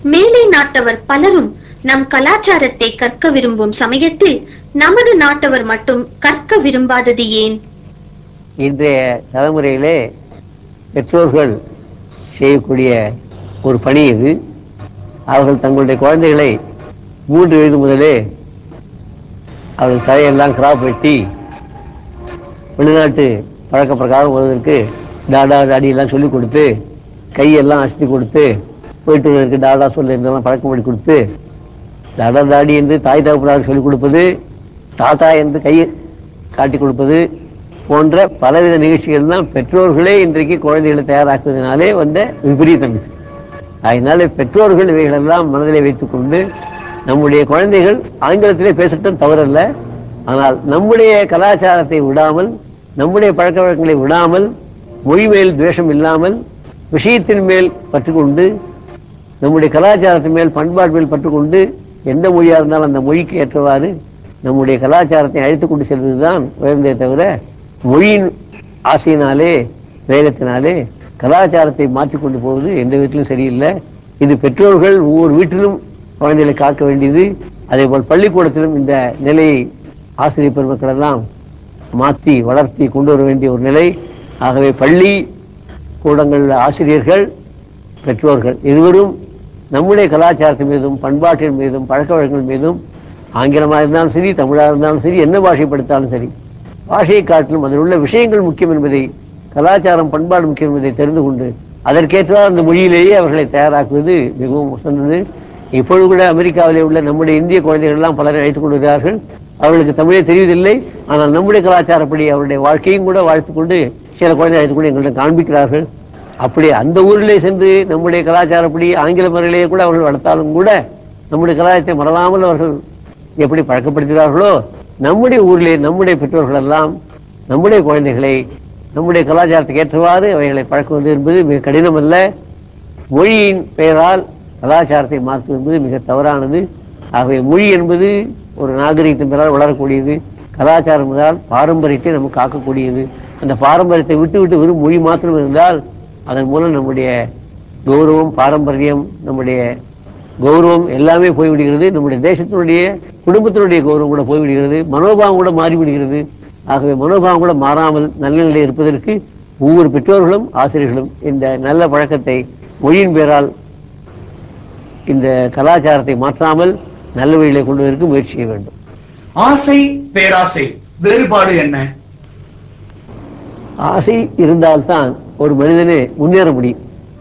மேலை நாட்டவர் பலரும் நம் கலாச்சாரத்தை கற்க விரும்பும் சமயத்தில் நமது நாட்டவர் மட்டும் கற்க விரும்பாதது ஏன் இன்றைய தலைமுறையிலே பெற்றோர்கள் செய்யக்கூடிய ஒரு பணி இது அவர்கள் தங்களுடைய குழந்தைகளை மூன்று வயது முதலே அவர்கள் தலையெல்லாம் கிராப் வெட்டி வெளிநாட்டு பழக்க பிரகாரம் வருவதற்கு டாடா டாடியெல்லாம் சொல்லிக் கொடுத்து கையெல்லாம் அசத்தி கொடுத்து போயிட்டு வருவதற்கு டாடா சொல்லி இருந்தெல்லாம் பழக்கமொழி கொடுத்து டாடா டாடி என்று தாய் தகப்பனார் சொல்லிக் கொடுப்பது தாத்தா என்று கையை காட்டி கொடுப்பது போன்ற பலவித நிகழ்ச்சிகள் தான் பெற்றோர்களே இன்றைக்கு குழந்தைகளை தயாராக்குவதனாலே வந்த விபரீதம் இது. அதனால பெற்றோர்கள் இவைகளெல்லாம் மனதிலே வைத்துக் கொண்டு நம்முடைய குழந்தைகள் ஆங்கிலத்திலே பேசட்டும் தவறல்ல ஆனால் நம்முடைய கலாச்சாரத்தை விடாமல் நம்முடைய பழக்க வழக்கங்களை விடாமல் மொழி மேல் துவேஷம் இல்லாமல் விஷயத்தின் மேல் பற்றுக்கொண்டு நம்முடைய கலாச்சாரத்தின் மேல் பண்பாட்டு மேல் பற்றுக்கொண்டு எந்த மொழியா இருந்தாலும் அந்த மொழிக்கு ஏற்றவாறு நம்முடைய கலாச்சாரத்தை அழைத்துக் கொண்டு செல்வதுதான் உயர்ந்தே தவிர மொழியின் ஆசையினாலே வேகத்தினாலே கலாச்சாரத்தை மாற்றிக்கொண்டு போவது எந்த விதத்திலும் சரியில்லை இது பெற்றோர்கள் ஒவ்வொரு வீட்டிலும் குழந்தைகளை காக்க வேண்டியது அதே போல் பள்ளிக்கூடத்திலும் இந்த நிலையை ஆசிரியர் பெருமக்கள் எல்லாம் மாற்றி வளர்த்தி கொண்டு வர வேண்டிய ஒரு நிலை ஆகவே பள்ளி கூடங்கள் ஆசிரியர்கள் பெற்றோர்கள் இருவரும் நம்முடைய கலாச்சாரத்தின் மீதும் பண்பாட்டின் மீதும் பழக்க வழக்கங்கள் மீதும் ஆங்கிலமாக இருந்தாலும் சரி தமிழாக இருந்தாலும் சரி என்ன பாஷை படித்தாலும் சரி பாஷையை காட்டிலும் அதில் உள்ள விஷயங்கள் முக்கியம் என்பதை கலாச்சாரம் பண்பாடு முக்கியம் என்பதை தெரிந்து கொண்டு அதற்கேற்றவாறு அந்த மொழியிலேயே அவர்களை தயாராக்குவது மிகவும் உசந்தது இப்பொழுது கூட அமெரிக்காவிலே உள்ள நம்முடைய இந்திய குழந்தைகள் எல்லாம் பலரை அழைத்துக் கொண்டிருக்கிறார்கள் அவர்களுக்கு தமிழே தெரிவதில்லை ஆனால் நம்முடைய கலாச்சாரப்படி அவருடைய வாழ்க்கையும் கூட வாழ்த்துக் கொண்டு சில குழந்தை அழைத்துக் கொண்டு எங்களிடம் காண்பிக்கிறார்கள் அப்படி அந்த ஊரிலே சென்று நம்முடைய கலாச்சாரப்படி ஆங்கில முறையிலேயே கூட அவர்கள் வளர்த்தாலும் கூட நம்முடைய கலாச்சாரத்தை மறவாமல் அவர்கள் எப்படி பழக்கப்படுத்துகிறார்களோ நம்முடைய ஊரிலே நம்முடைய பெற்றோர்கள் எல்லாம் நம்முடைய குழந்தைகளை நம்முடைய கலாச்சாரத்துக்கு ஏற்றவாறு அவைகளை பழக்குவது என்பது மிக கடினம் அல்ல மொழியின் பெயரால் கலாச்சாரத்தை மாற்றுவது என்பது மிக தவறானது ஆகவே மொழி என்பது ஒரு நாகரிகத்தின் பெயரால் வளரக்கூடியது கலாச்சாரம் என்றால் பாரம்பரியத்தை நமக்கு காக்கக்கூடியது அந்த பாரம்பரியத்தை விட்டு விட்டு வெறும் மொழி மாத்திரம் இருந்தால் அதன் மூலம் நம்முடைய கௌரவம் பாரம்பரியம் நம்முடைய கௌரவம் எல்லாமே போய்விடுகிறது நம்முடைய தேசத்தினுடைய குடும்பத்தினுடைய கௌரவம் கூட போய்விடுகிறது மனோபாவம் கூட மாறிவிடுகிறது ஆகவே மனோபாவம் கூட மாறாமல் நல்ல நிலையில் இருப்பதற்கு ஒவ்வொரு பெற்றோர்களும் ஆசிரியர்களும் இந்த நல்ல பழக்கத்தை மொழியின் பேரால் இந்த கலாச்சாரத்தை மாற்றாமல் நல்ல வழியிலே கொண்டு வருவதற்கு முயற்சி செய்ய வேண்டும் ஆசை பேராசை வேறுபாடு என்ன ஆசை இருந்தால்தான் ஒரு மனிதனே முன்னேற முடியும்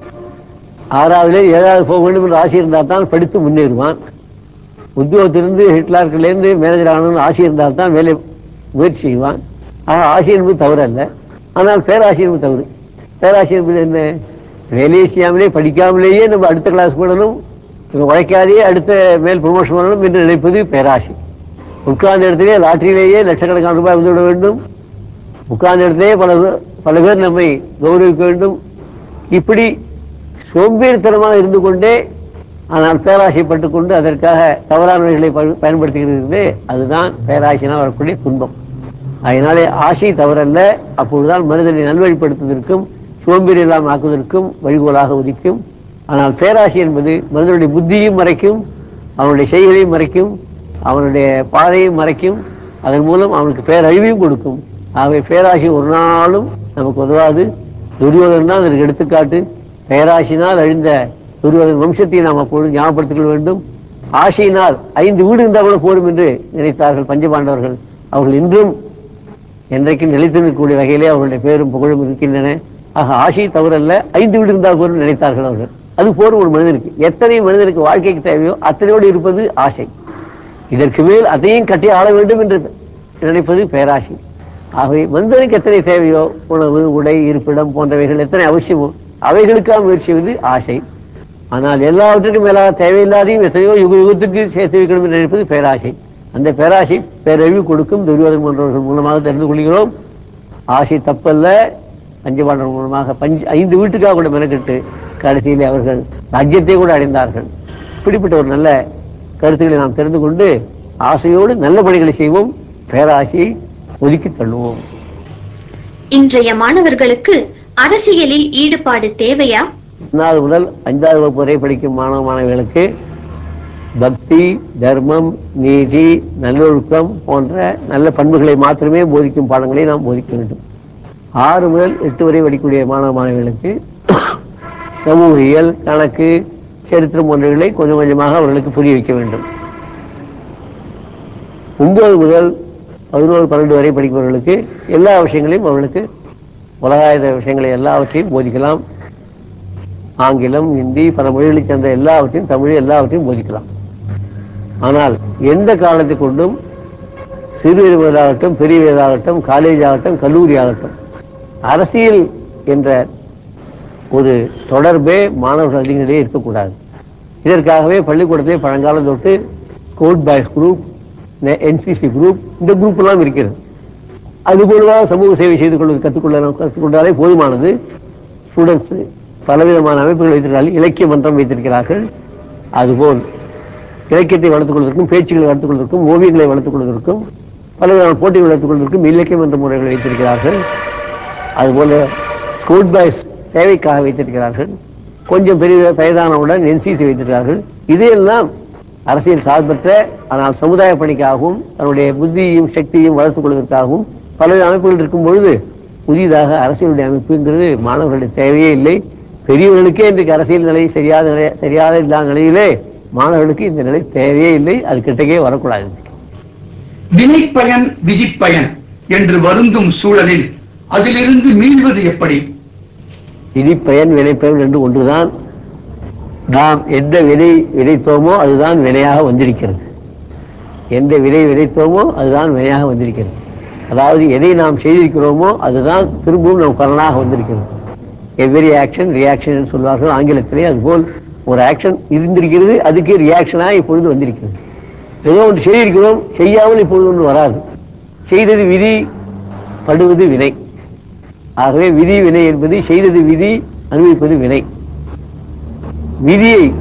ஆறாவதுல ஏழாவது போக வேண்டும் என்ற ஆசை இருந்தால் தான் படித்து முன்னேறுவான் உத்தியோகத்திலிருந்து ஹிட்லர்லேருந்து மேனேஜர் ஆகணும்னு ஆசை இருந்தால் தான் வேலை முயற்சி செய்வான் ஆக ஆசை என்பது தவறு அல்ல ஆனால் பேராசை என்பது தவறு பேராசை என்பது என்ன வேலையை செய்யாமலே படிக்காமலேயே நம்ம அடுத்த கிளாஸ் போடணும் இவங்க உழைக்காதே அடுத்த மேல் ப்ரொமோஷன் பண்ணணும் என்று நினைப்பது பேராசை உட்கார்ந்த இடத்திலே லாட்டரியிலேயே லட்சக்கணக்கான ரூபாய் வந்துவிட வேண்டும் உட்கார்ந்த இடத்திலே பல பேர்- பல பேர் நம்மை கௌரவிக்க வேண்டும் இப்படி சோம்பேறித்தனமாக இருந்து கொண்டே ஆனால் பேராசைப்பட்டுக் கொண்டு அதற்காக தவறானவைகளை ப- பயன்படுத்துகிறது அதுதான் பேராசையினால் வரக்கூடிய துன்பம் அதனாலே ஆசை தவறல்ல அப்பொழுதுதான் மனிதனை நல்வழிப்படுத்துவதற்கும் சோம்பேறி இல்லாமல் ஆக்குவதற்கும் வழிகோலாக உதிக்கும் ஆனால் பேராசை என்பது மனிதனுடைய புத்தியையும் மறைக்கும் அவனுடைய செய்களையும் மறைக்கும் அவனுடைய பாதையும் மறைக்கும் அதன் மூலம் அவனுக்கு பேரழிவையும் கொடுக்கும் ஆகவே பேராசை ஒரு நாளும் நமக்கு உதவாது துரியோதன் தான் அதற்கு எடுத்துக்காட்டு பேராசினால் அழிந்த துரியோதன் வம்சத்தை நாம் அப்பொழுது ஞாபகப்படுத்திக் கொள்ள வேண்டும் ஆசையினால் ஐந்து வீடு இருந்தால் கூட போடும் என்று நினைத்தார்கள் பஞ்சபாண்டவர்கள் அவர்கள் இன்றும் என்றைக்கும் நிலைத்து நிற்கக்கூடிய வகையிலே அவர்களுடைய பேரும் புகழும் இருக்கின்றன ஆக ஆசை தவறல்ல ஐந்து வீடு இருந்தால் போரும் நினைத்தார்கள் அவர்கள் அது போரும் ஒரு மனிதனுக்கு எத்தனை மனிதனுக்கு வாழ்க்கைக்கு தேவையோ அத்தனையோடு இருப்பது ஆசை இதற்கு மேல் அதையும் கட்டி ஆள வேண்டும் என்று நினைப்பது பேராசை ஆகவே மனிதனுக்கு எத்தனை தேவையோ உணவு உடை இருப்பிடம் போன்றவைகள் எத்தனை அவசியமோ அவைகளுக்காக முயற்சி செய்வது ஆசை ஆனால் எல்லாவற்றுக்கும் மேலாக தேவையில்லாதையும் எத்தனையோ யுக யுகத்துக்கு சேர்த்து வைக்கணும் என்று நினைப்பது பேராசை அந்த பேராசை பேரழிவு கொடுக்கும் துரியோதன் போன்றவர்கள் மூலமாக தெரிந்து கொள்கிறோம் ஆசை தப்பல்ல பஞ்சபாண்டவர் மூலமாக பஞ்ச ஐந்து வீட்டுக்காக கூட மெனக்கெட்டு கடைசியிலே அவர்கள் ராஜ்யத்தை கூட அடைந்தார்கள் இப்படிப்பட்ட ஒரு நல்ல கருத்துக்களை நாம் தெரிந்து கொண்டு ஆசையோடு நல்ல பணிகளை செய்வோம் பேராசையை ஒதுக்கி தள்ளுவோம் இன்றைய மாணவர்களுக்கு அரசியலில் ஈடுபாடு தேவையா ஒன்றாவது முதல் அஞ்சாவது வகுப்பு வரை படிக்கும் மாணவ மாணவிகளுக்கு பக்தி தர்மம் நீதி நல்லொழுக்கம் போன்ற நல்ல பண்புகளை மாத்திரமே போதிக்கும் பாடங்களை நாம் போதிக்க வேண்டும் ஆறு முதல் எட்டு வரை படிக்கக்கூடிய மாணவ மாணவிகளுக்கு சமூகியல் கணக்கு சரித்திரம் போன்றவைகளை கொஞ்சம் கொஞ்சமாக அவர்களுக்கு புரிய வைக்க வேண்டும் ஒன்பது முதல் பதினோரு பன்னெண்டு வரை படிப்பவர்களுக்கு எல்லா விஷயங்களையும் அவர்களுக்கு உலகாயுத விஷயங்களை எல்லாவற்றையும் போதிக்கலாம் ஆங்கிலம் ஹிந்தி பல மொழிகளை சேர்ந்த எல்லாவற்றையும் தமிழ் எல்லாவற்றையும் போதிக்கலாம் ஆனால் எந்த காலத்தை கொண்டும் சிறு வயதாகட்டும் பெரிய வயதாகட்டும் காலேஜ் ஆகட்டும் கல்லூரி ஆகட்டும் அரசியல் என்ற ஒரு தொடர்பே மாணவர்கள் இடையே இருக்கக்கூடாது இதற்காகவே பள்ளிக்கூடத்திலே பழங்காலம் தொட்டு school boys group NCC group இந்த குரூப் எல்லாம் இருக்கிறது அதுபோலதான் சமூக சேவை செய்து கொள்வது கற்றுக்கொள்ள கற்றுக்கொண்டாலே போதுமானது ஸ்டூடெண்ட்ஸ் பலவிதமான அமைப்புகள் வைத்திருக்கிறார்கள் இலக்கிய மன்றம் வைத்திருக்கிறார்கள் அதுபோல் இலக்கியத்தை வளர்த்துக் கொள்வதற்கும் பேச்சுகளை வளர்த்துக் கொள்வதற்கும் ஓவியங்களை வளர்த்துக் கொள்வதற்கும் பலவிதமான போட்டிகளை வளர்த்துக் கொள்வதற்கும் இலக்கியம் என்ற முறைகளை வைத்திருக்கிறார்கள் அதுபோல ஸ்கூல் பாய்ஸ் சேவைக்காக வைத்திருக்கிறார்கள் கொஞ்சம் பெரிய வயதானவுடன் என்சிசி வைத்திருக்கிறார்கள் இதையெல்லாம் அரசியல் சார்பற்ற ஆனால் சமுதாய பணிக்காகவும் தன்னுடைய புத்தியையும் சக்தியையும் வளர்த்துக் கொள்வதற்காகவும் பல்வேறு அமைப்புகள் இருக்கும் பொழுது புதிதாக அரசியலுடைய அமைப்புங்கிறது மாணவர்களுடைய தேவையே இல்லை பெரியவர்களுக்கே இன்றைக்கு அரசியல் நிலை சரியாத நிலை சரியாக இல்லாத நிலையிலே மாணவர்களுக்கு இந்த நிலை தேவையே இல்லை அது கிட்டக்கே வரக்கூடாது வினைப்பயன் விதிப்பயன் என்று வருந்தும் சூழலில் அதிலிருந்து மீள்வது எப்படி விதிப்பயன் வினைப்பயன் என்று ஒன்றுதான் நாம் எந்த விதை விதைத்தோமோ அதுதான் வினையாக வந்திருக்கிறது எந்த விதை விதைத்தோமோ அதுதான் வினையாக வந்திருக்கிறது அதாவது எதை நாம் செய்திருக்கிறோமோ அதுதான் திரும்பவும் நம் பலனாக வந்திருக்கிறது எவ்வரி ஆக்ஷன் ரியாக்ஷன் சொல்வார்கள் ஆங்கிலத்திலே அதுபோல் ஒரு ஆக்ஷன் இருந்திருக்கிறது அதுக்கு ரியாக்ஷனாக இப்பொழுது வந்திருக்கிறது ஏதோ ஒன்று செய்திருக்கிறோம் செய்யாமல் இப்பொழுது ஒன்று வராது செய்தது விதி படுவது வினை ஆகவே விதி வினை என்பது செய்தது விதி அனுபவிப்பது வினை விதியை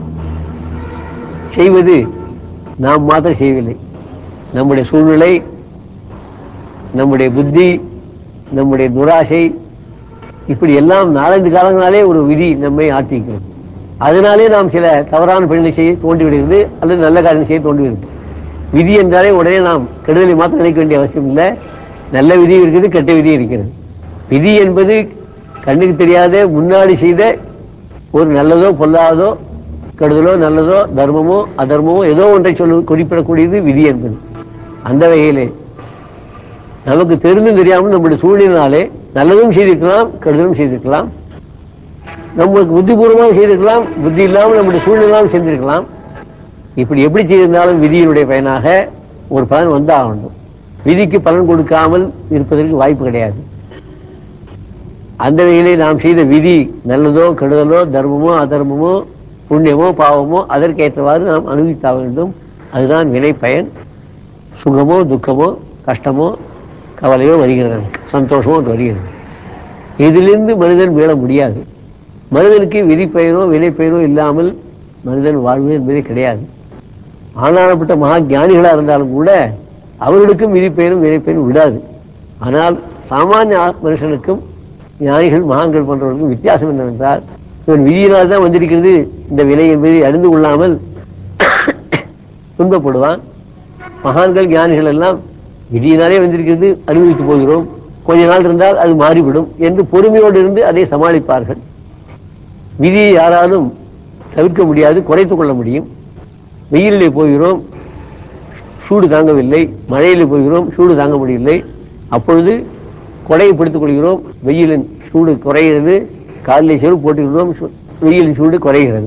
செய்வது நாம் மாத்திரம் செய்யவில்லை நம்முடைய சூழ்நிலை நம்முடைய புத்தி நம்முடைய துராசை இப்படி எல்லாம் நாலஞ்சு காலங்களாலே ஒரு விதி நம்மை ஆட்டிக்கிறது அதனாலே நாம் சில தவறான பணிகளை செய்ய தோன்றிவிடுகிறது அல்லது நல்ல காரியம் செய்ய தோன்றிவிடுகிறது விதி என்றாலே உடனே நாம் கெடுதலை மாத்திரம் நினைக்க வேண்டிய அவசியம் இல்லை நல்ல விதி இருக்குது கெட்ட விதி இருக்கிறது விதி என்பது கண்ணுக்கு தெரியாத முன்னாடி செய்த ஒரு நல்லதோ பொல்லாததோ கெடுதலோ நல்லதோ தர்மமோ அதர்மமோ ஏதோ ஒன்றை சொல்லு குறிப்பிடக்கூடியது விதி என்பது அந்த வகையிலே நமக்கு தெரிந்தும் தெரியாமல் நம்முடைய சூழ்நிலையினாலே நல்லதும் செய்திருக்கலாம் கெடுதலும் செய்திருக்கலாம் நம்மளுக்கு புத்திபூர்வமாக செய்திருக்கலாம் புத்தி இல்லாமல் நம்முடைய சூழ்நிலையாலும் செஞ்சிருக்கலாம் இப்படி எப்படி செய்திருந்தாலும் விதியினுடைய பயனாக ஒரு பலன் வந்தாக வேண்டும் விதிக்கு பலன் கொடுக்காமல் இருப்பதற்கு வாய்ப்பு கிடையாது அந்த வகையிலே நாம் செய்த விதி நல்லதோ கெடுதலோ தர்மமோ அதர்மமோ புண்ணியமோ பாவமோ அதற்கேற்றவாறு நாம் அனுபவித்தாக வேண்டும் அதுதான் வினை பயன் சுகமோ துக்கமோ கஷ்டமோ கவலையோ வருகிறது சந்தோஷமோ ஒன்று வருகிறது இதிலிருந்து மனிதன் மீள முடியாது மனிதனுக்கு விதிப்பெயரோ வினைப்பெயரோ இல்லாமல் மனிதன் வாழ்வு என்பதே கிடையாது ஆனானப்பட்ட மகா ஞானிகளாக இருந்தாலும் கூட அவர்களுக்கும் விதிப்பெயரும் வினைப்பெயரும் விடாது ஆனால் சாமானிய ஆ- மனுஷனுக்கும் ஞானிகள் மகான்கள் போன்றவர்களுக்கும் வித்தியாசம் என்னவென்றால் இவன் விதியினால் தான் வந்திருக்கிறது இந்த வினை என்பதை அறிந்து கொள்ளாமல் துன்பப்படுவான் மகான்கள் ஞானிகள் எல்லாம் விதியினாலே வந்திருக்கிறது அனுபவித்து போகிறோம் கொஞ்ச நாள் இருந்தால் அது மாறிவிடும் என்று பொறுமையோடு இருந்து அதை சமாளிப்பார்கள் விதியை யாராலும் தவிர்க்க முடியாது குறைத்துக் கொள்ள முடியும் வெயிலிலே போகிறோம் சூடு தாங்கவில்லை மழையிலே போகிறோம் சூடு தாங்க முடியவில்லை அப்பொழுது கொடையை பிடித்துக் கொள்கிறோம் வெயிலின் சூடு குறைகிறது காலிலே செருப்பு போட்டுக்கிறோம் சு- வெயிலின் சூடு குறைகிறது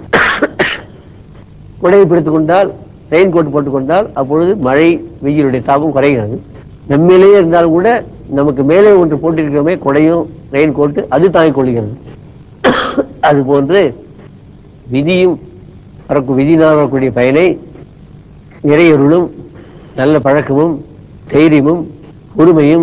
குடையை பிடித்துக் கொண்டால் ரெயின் கோட் போட்டுக்கொண்டால் அப்பொழுது மழை வெயிலுடைய தாபம் குறைகிறது நம்மிலேயே இருந்தாலும் கூட நமக்கு மேலே ஒன்று போட்டிருக்கிறோமே கொடையும் ரெயின் கோட்டு அது தாங்கிக் கொள்கிறது அதுபோன்று விதியும் வரக்கு விதினால் வரக்கூடிய பயனை இறையொருளும் நல்ல பழக்கமும் தைரியமும் பொறுமையும்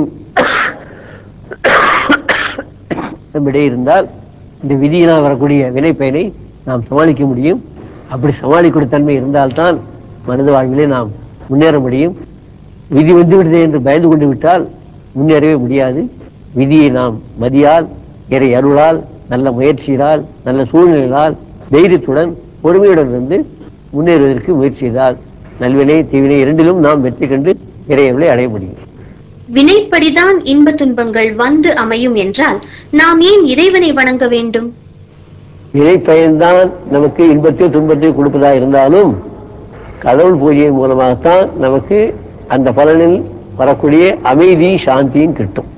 நம்மிடையே இருந்தால் இந்த விதியினால் வரக்கூடிய வினை பயனை நாம் சமாளிக்க முடியும் அப்படி சமாளிக்கூடிய தன்மை இருந்தால்தான் மனித வாழ்விலே நாம் முன்னேற முடியும் விதி வந்து விடுதே என்று பயந்து கொண்டு விட்டால் முன்னேறவே முடியாது விதியை நாம் மதியால் இறை அருளால் நல்ல முயற்சியினால் நல்ல சூழ்நிலையால் தைரியத்துடன் பொறுமையுடன் இருந்து முன்னேறுவதற்கு முயற்சி செய்தால் நல்வினை தீவினை இரண்டிலும் நாம் வெற்றி கண்டு இறையவர்களை அடைய முடியும் வினைப்படிதான் இன்ப துன்பங்கள் வந்து அமையும் என்றால் நாம் ஏன் இறைவனை வணங்க வேண்டும் வினை பயன்தான் நமக்கு இன்பத்தையும் துன்பத்தையும் கொடுப்பதா இருந்தாலும் கடவுள் பூஜையின் மூலமாகத்தான் நமக்கு அந்த பலனில் வரக்கூடிய அமைதி சாந்தியும் கிட்டும்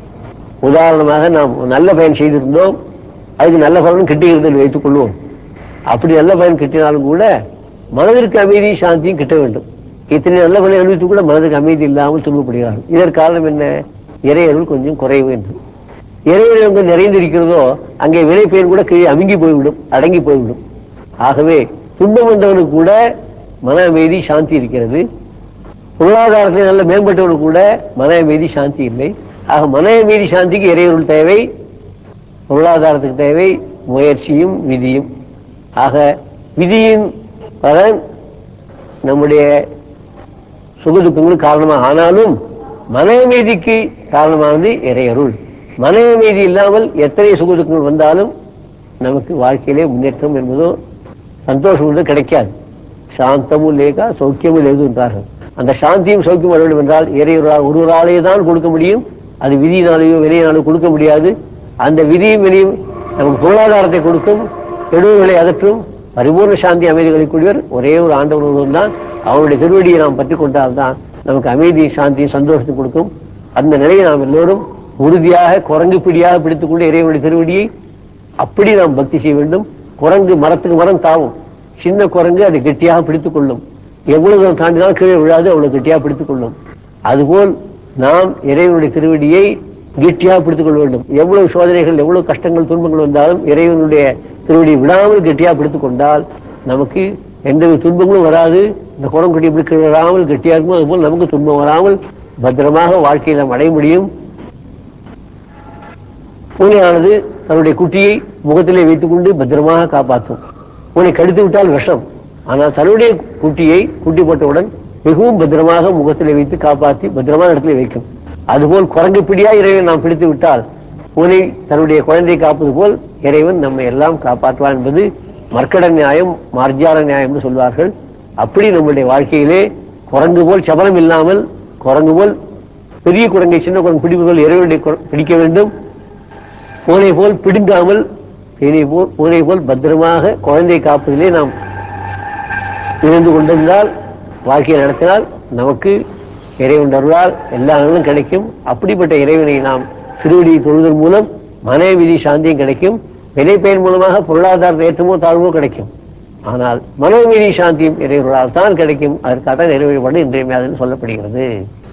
உதாரணமாக நாம் நல்ல பயன் செய்திருந்தோம் அதுக்கு நல்ல பலனும் கிட்டுகிறது என்று வைத்துக் கொள்வோம் அப்படி நல்ல பயன் கிட்டினாலும் கூட மனதிற்கு அமைதி சாந்தியும் கிட்ட வேண்டும் இத்தனை நல்ல பலனை அனுபவித்து கூட மனதுக்கு அமைதி இல்லாமல் துன்பப்படுகிறார்கள் இதற்கு காரணம் என்ன இறையருள் கொஞ்சம் குறைவு என்று இறைவன் எங்கு நிறைந்திருக்கிறதோ அங்கே வினை பெயர் கூட கீழே அமுங்கி போய்விடும் அடங்கி போய்விடும் ஆகவே துன்பம் வந்தவனுக்கு கூட மன அமைதி சாந்தி இருக்கிறது பொருளாதாரத்தில் நல்ல மேம்பட்டவனுக்கு கூட மன அமைதி சாந்தி இல்லை ஆக மன அமைதி சாந்திக்கு இறைவருள் தேவை பொருளாதாரத்துக்கு தேவை முயற்சியும் விதியும் ஆக விதியின் பலன் நம்முடைய சுகதுக்கங்களுக்கு காரணமாக ஆனாலும் மன அமைதிக்கு காரணமானது இறையருள் மன அமைதி இல்லாமல் எத்தனை சுகதுக்கங்கள் வந்தாலும் நமக்கு வாழ்க்கையிலே முன்னேற்றம் என்பதோ சந்தோஷம் என்பது கிடைக்காது சாந்தமும் லேகா சௌக்கியமும் லேது என்றார்கள் அந்த சாந்தியும் சௌக்கியம் வர வேண்டும் என்றால் இறையொருளால் ஒருவராலே தான் கொடுக்க முடியும் அது விதியினாலேயோ வினையினாலோ கொடுக்க முடியாது அந்த விதியும் வினையும் நமக்கு பொருளாதாரத்தை கொடுக்கும் கெடுவுகளை அகற்றும் பரிபூர்ண சாந்தி அமைதிகளை கூடியவர் ஒரே ஒரு ஆண்டவர் ஒருவன் தான் அவருடைய திருவடியை நாம் பற்றி கொண்டால்தான் நமக்கு அமைதி சாந்தி சந்தோஷத்தை கொடுக்கும் அந்த நிலையை நாம் எல்லோரும் உறுதியாக குரங்கு பிடியாக பிடித்துக்கொண்டு இறைவனுடைய திருவடியை அப்படி நாம் பக்தி செய்ய வேண்டும் குரங்கு மரத்துக்கு மரம் தாவும் சின்ன குரங்கு அதை கெட்டியாக பிடித்துக் கொள்ளும் எவ்வளவு தூரம் தாண்டினாலும் கீழே விழாது அவ்வளவு கெட்டியாக பிடித்துக் கொள்ளும் அதுபோல் நாம் இறைவனுடைய திருவடியை கெட்டியாக பிடித்துக் கொள்ள வேண்டும் எவ்வளவு சோதனைகள் எவ்வளவு கஷ்டங்கள் துன்பங்கள் வந்தாலும் இறைவனுடைய திருவடியை விடாமல் கெட்டியாக பிடித்துக் கொண்டால் நமக்கு எந்தவித துன்பங்களும் வராது இந்த குரம் கட்டி இப்படி கீழே வராமல் கெட்டியாக இருக்கும் அதுபோல் நமக்கு துன்பம் வராமல் பத்திரமாக வாழ்க்கையை நாம் அடைய முடியும் பூனையானது தன்னுடைய குட்டியை முகத்திலே வைத்துக்கொண்டு பத்திரமாக காப்பாற்றும் பூனை கடித்து விட்டால் விஷம் ஆனால் தன்னுடைய குட்டியை குட்டி போட்டவுடன் மிகவும் பத்திரமாக முகத்திலே வைத்து காப்பாற்றி பத்திரமான இடத்துல வைக்கும் அதுபோல் குரங்கு பிடியா இறைவன் நாம் பிடித்து விட்டால் பூனை தன்னுடைய குழந்தையை காப்பது போல் இறைவன் நம்மை எல்லாம் காப்பாற்றுவான் என்பது மர்க்கட நியாயம் மார்ஜார நியாயம் என்று சொல்வார்கள் அப்படி நம்முடைய வாழ்க்கையிலே குரங்கு போல் சபலம் இல்லாமல் குரங்கு போல் பெரிய குரங்கை சின்ன குரங்கு பிடிப்பது இறைவனுடைய குர- பிடிக்க வேண்டும் பூனை போல் பிடுங்காமல் தேனை போல் பூனை போல் பத்திரமாக குழந்தை காப்பதிலே நாம் இருந்து கொண்டிருந்தால் வாழ்க்கையை நடத்தினால் நமக்கு இறைவன் அருளால் எல்லா நலனும் கிடைக்கும் அப்படிப்பட்ட இறைவனை நாம் திருவடியை தொழுதல் மூலம் மன விதி சாந்தியும் கிடைக்கும் வினை பயன் மூலமாக பொருளாதார ஏற்றமோ தாழ்வோ கிடைக்கும் ஆனால் மனோமீதி சாந்தியும் இறைவர்களால் தான் கிடைக்கும் அதற்காக தான் இறை வழிபாடு இன்றியமையாதுன்னு சொல்லப்படுகிறது